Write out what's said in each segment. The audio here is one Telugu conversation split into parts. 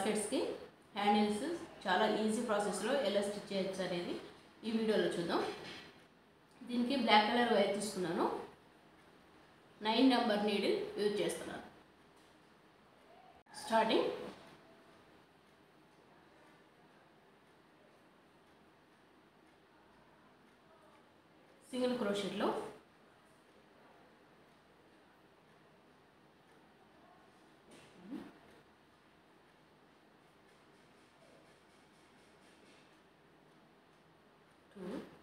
బాస్కెట్స్కి హ్యాండిల్స్ చాలా ఈజీ ప్రాసెస్లో ఎలా స్టిచ్ చేయొచ్చు అనేది ఈ వీడియోలో చూద్దాం దీనికి బ్లాక్ కలర్ వైర్ తీసుకున్నాను నైన్ నెంబర్ నీడిల్ యూజ్ చేస్తున్నాను స్టార్టింగ్ సింగిల్ క్రోషెట్లో two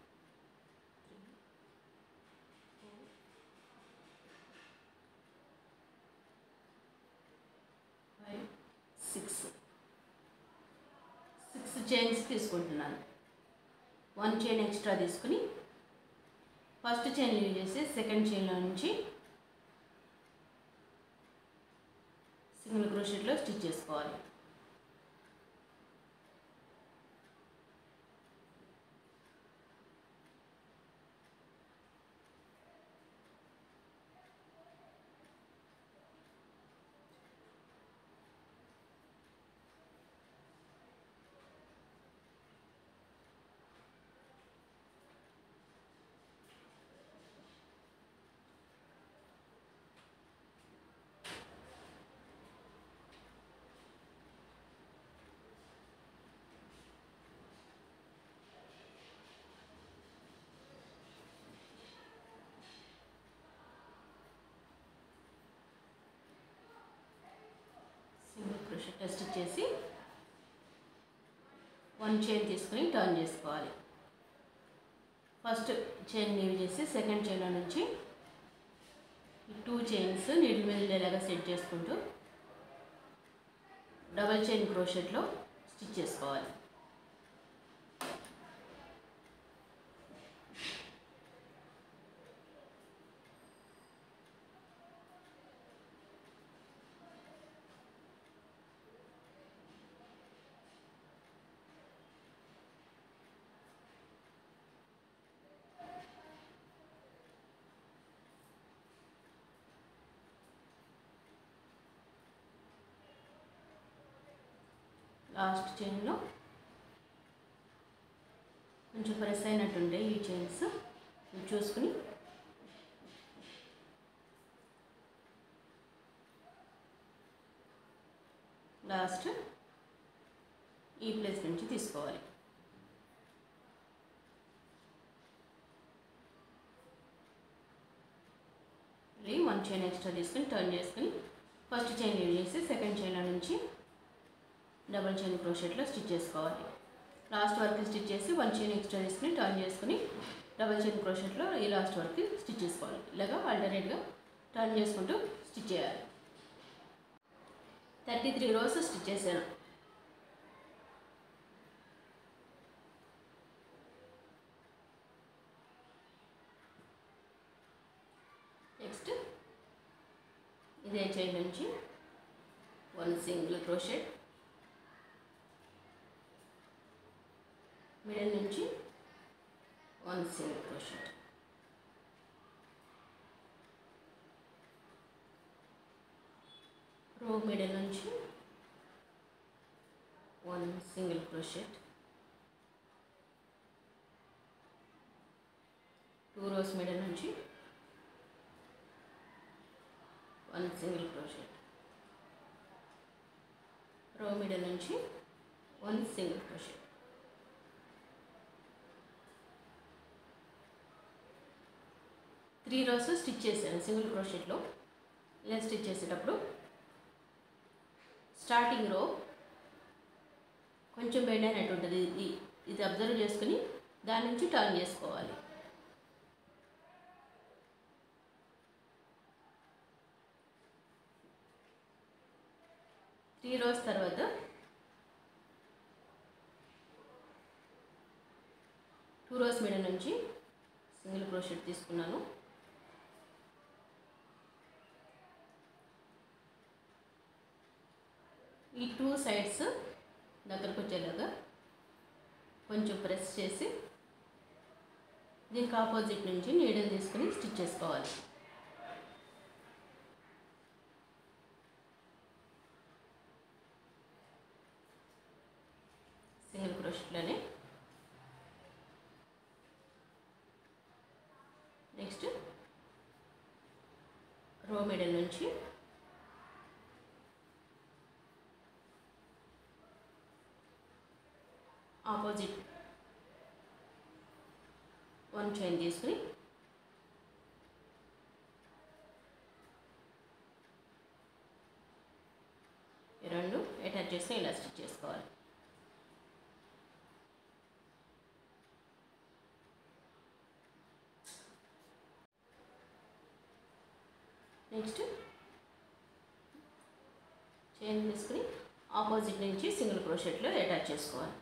five six six chains తీసుకుంటున్నాను వన్ చైన్ ఎక్స్ట్రా తీసుకుని ఫస్ట్ చైన్ యూజ్ చేసి సెకండ్ చైన్లో నుంచి సింగిల్ క్రోషెట్లో స్టిచ్ చేసుకోవాలి సింగిల్ క్రోషెట్ స్టిచ్ చేసి వన్ చైన్ తీసుకుని టర్న్ చేసుకోవాలి ఫస్ట్ చైన్ లీవ్ చేసి సెకండ్ చైన్లో నుంచి ఈ టూ చైన్స్ నీడిల్ మీద ఉండేలాగా సెట్ చేసుకుంటూ డబల్ చైన్ క్రోషెట్లో స్టిచ్ చేసుకోవాలి లాస్ట్ చైన్లో కొంచెం ప్రెస్ అయినట్టుండే ఈ చైన్స్ ఇవి చూసుకుని లాస్ట్ ఈ ప్లేస్ నుంచి తీసుకోవాలి మళ్ళీ వన్ చైన్ ఎక్స్ట్రా తీసుకుని టర్న్ చేసుకుని ఫస్ట్ చైన్ యూజ్ చేసి సెకండ్ చైన్లో నుంచి డబల్ చైన్ క్రోషెట్లో స్టిచ్ చేసుకోవాలి లాస్ట్ వరకు స్టిచ్ చేసి వన్ చైన్ ఎక్స్ట్రా తీసుకుని టర్న్ చేసుకుని డబల్ చైన్ క్రోషెట్లో ఈ లాస్ట్ వరకు స్టిచ్ చేసుకోవాలి ఇలాగా ఆల్టర్నేట్గా టర్న్ చేసుకుంటూ స్టిచ్ చేయాలి థర్టీ త్రీ రోస్ స్టిచ్ చేశాను నెక్స్ట్ ఇదే చైన్ నుంచి వన్ సింగిల్ క్రోషెట్ మిడిల్ నుంచి one single crochet row middle నుంచి one single crochet two rows middle నుంచి one single crochet row middle నుంచి one single crochet three rows stitch చేశాను సింగిల్ క్రోషెట్లో ఇలా స్టిచ్ చేసేటప్పుడు స్టార్టింగ్ రో కొంచెం బెండ్ అయినట్టు ఉంటుంది ఇది ఇది అబ్జర్వ్ చేసుకుని దాని నుంచి టర్న్ చేసుకోవాలి త్రీ రోస్ తర్వాత టూ రోస్ మీద నుంచి సింగిల్ క్రోషెట్ తీసుకున్నాను ఈ టూ సైడ్స్ దగ్గరకు వచ్చేలాగా కొంచెం ప్రెస్ చేసి దీనికి ఆపోజిట్ నుంచి నీడలు తీసుకుని స్టిచ్ చేసుకోవాలి నెక్స్ట్ రో మిడిల్ నుంచి ఆపోజిట్ వన్ చైన్ తీసుకుని ఈ రెండు అటాచ్ చేసి ఇలా స్టిచ్ చేసుకోవాలి నెక్స్ట్ చైన్ తీసుకుని ఆపోజిట్ నుంచి సింగిల్ క్రోషెట్లో అటాచ్ చేసుకోవాలి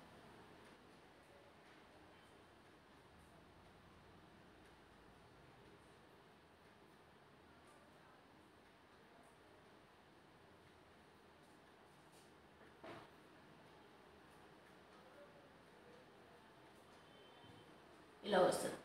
ఇలా వస్తుంది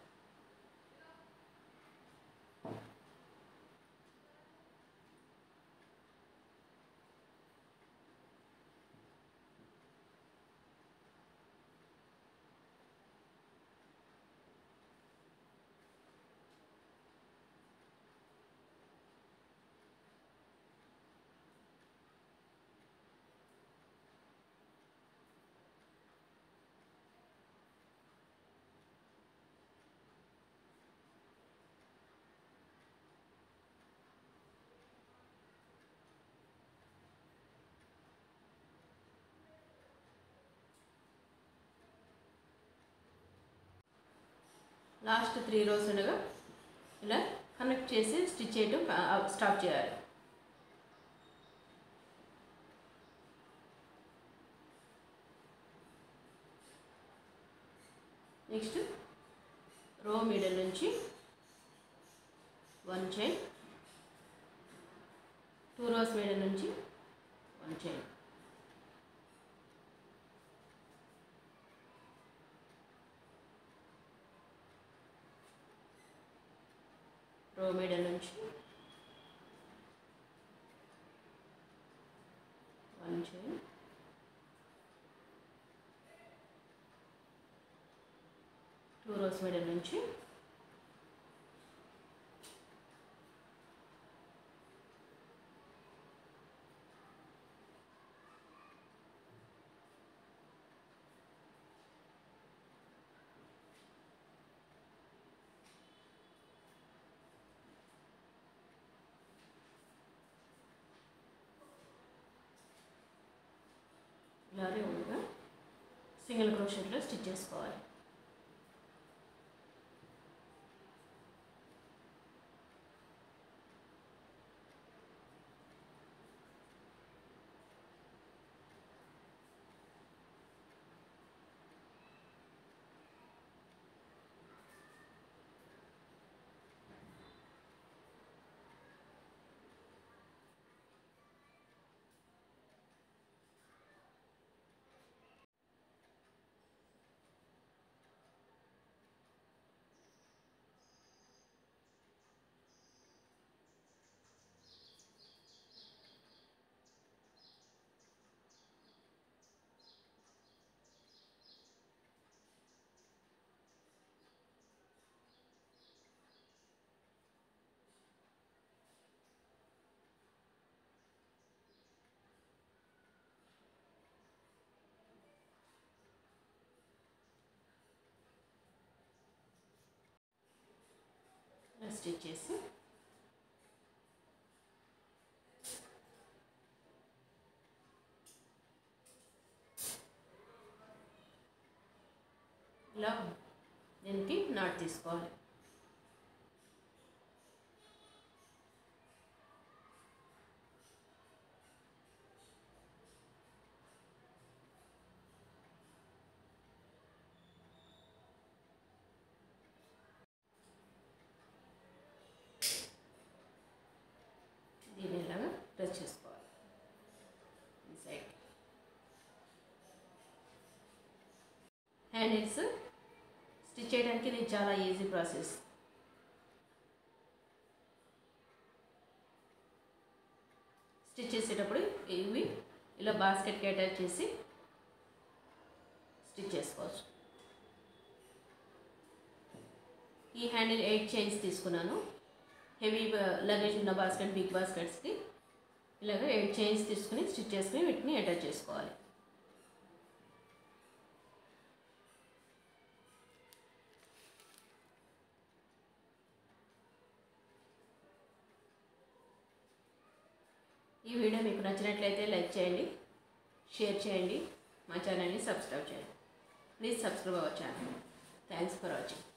లాస్ట్ త్రీ రోస్ ఉండగా ఇలా కనెక్ట్ చేసి స్టిచ్ చేయడం స్టాప్ చేయాలి నెక్స్ట్ రో మిడిల్ నుంచి one chain two rows middle నుంచి వన్ చైన్ రో మిడిల్ నుంచి one chain two rows middle నుంచి ఇలాగే ఉండగా సింగిల్ క్రోషెట్లో స్టిచ్ చేసుకోవాలి ఇలా స్టిచ్ చేసి ఇలా దీనికి నాట్ తీసుకోవాలి దీన్ని ఇలాగా ప్రెస్ చేసుకోవాలి ఈ సైడ్ హ్యాండిల్స్ స్టిచ్ చేయడానికి ఇది చాలా ఈజీ ప్రాసెస్ స్టిచ్ చేసేటప్పుడు ఇవి ఇలా బాస్కెట్కి అటాచ్ చేసి స్టిచ్ చేసుకోవచ్చు ఈ హ్యాండిల్ ఎయిట్ చైన్స్ తీసుకున్నాను హెవీ లగేజ్ ఉన్న బాస్కెట్ బిగ్ బాస్కెట్స్కి ఇలాగ ఎయిట్ చైన్స్ తీసుకుని స్టిచ్ చేసుకుని వీటిని అటాచ్ చేసుకోవాలి ఈ వీడియో మీకు నచ్చినట్లయితే లైక్ చేయండి షేర్ చేయండి మా ఛానల్ని సబ్స్క్రైబ్ చేయండి please subscribe our channel thanks for watching